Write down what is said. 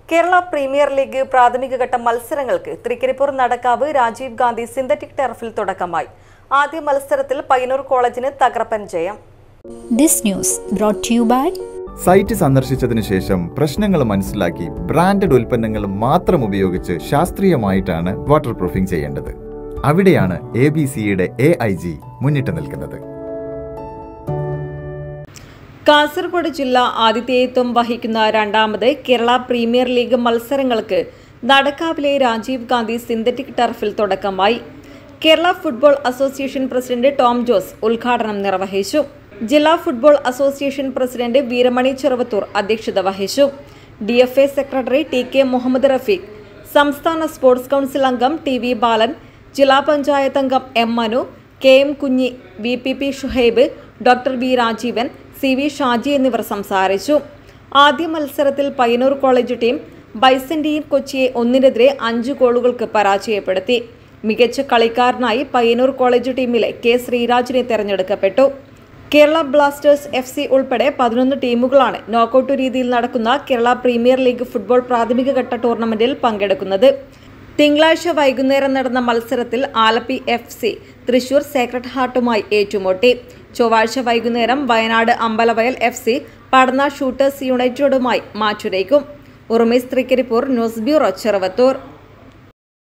Kerala premier league പ്രാഥമിക ഘട്ട മത്സരങ്ങൾക്ക് തൃക്കരിപ്പൂർ നടക്കാവ് രാജീവ് ഗാന്ധി സിന്തറ്റിക് ടർഫിൽ തുടക്കമായി ആദ്യ മത്സരത്തിൽ പയ്യന്നൂർ കോളേജിന് തകർപ്പൻ ജയം This news brought to you by site സന്ദർശിച്ചതിനു ശേഷം പ്രശ്നങ്ങൾ മനസ്സിലാക്കി ബ്രാൻഡഡ് ഉൽപ്പന്നങ്ങൾ മാത്രം ഉപയോഗിച്ച് ശാസ്ത്രീയമായിട്ടാണ് വാട്ടർ പ്രൂഫിംഗ് ചെയ്യേണ്ടത് അവിടെയാണ് എ ബി സിയുടെ എ ഐ ജി മുന്നിട്ട് നിൽക്കുന്നത് കാസർഗോഡ് ജില്ല ആതിഥേയത്വം വഹിക്കുന്ന രണ്ടാമത് കേരള പ്രീമിയർ ലീഗ് മത്സരങ്ങൾക്ക് നടക്കാവിലെ രാജീവ് ഗാന്ധി സിന്തറ്റിക് ടർഫിൽ തുടക്കമായി Kerala football association president Tom Jose ഉദ്ഘാടനം നിർവഹിച്ചു ജില്ലാ football association president Veeramani Cheruvathur അധ്യക്ഷത വഹിച്ചു D F A secretary T K Muhammad Rafeeq സംസ്ഥാന സ്പോർട്സ് കൗൺസിൽ അംഗം ടി വി ബാലൻ ജില്ലാ പഞ്ചായത്ത് അംഗം M Manu K M Kunhi V P P Shuhaib doctor V Rajeevan C V Shaji എന്നിവർ സംസാരിച്ചു ആദ്യ മത്സരത്തിൽ പയ്യന്നൂർ കോളേജ് ടീം ബൈസന്റീൻ കൊച്ചിയെ ഒന്നിനെതിരെ അഞ്ച് ഗോളുകൾക്ക് പരാജയപ്പെടുത്തി മികച്ച കളിക്കാരനായി പയ്യന്നൂർ കോളേജ് ടീമിലെ കെ ശ്രീരാജിനെ തെരഞ്ഞെടുക്കപ്പെട്ടു കേരള ബ്ലാസ്റ്റേഴ്സ് എഫ് സി ഉൾപ്പെടെ പതിനൊന്ന് ടീമുകളാണ് നോക്കൌട്ട് രീതിയിൽ നടക്കുന്ന കേരള പ്രീമിയർ ലീഗ് ഫുട്ബോൾ പ്രാഥമിക ഘട്ട ടൂർണമെന്റിൽ പങ്കെടുക്കുന്നത് തിങ്കളാഴ്ച വൈകുന്നേരം നടന്ന മത്സരത്തിൽ Alleppey F C Thrissur sacred ഹാർട്ടുമായി ഏറ്റുമുട്ടി ചൊവ്വാഴ്ച വൈകുന്നേരം Wayanad Ambalavayal F C Padanna shooters യുണൈറ്റഡുമായി മാറ്റുരയ്ക്കും ഉറുമീസ് തൃക്കരിപ്പൂർ ന്യൂസ് ബ്യൂറോ ചെറുവത്തൂർ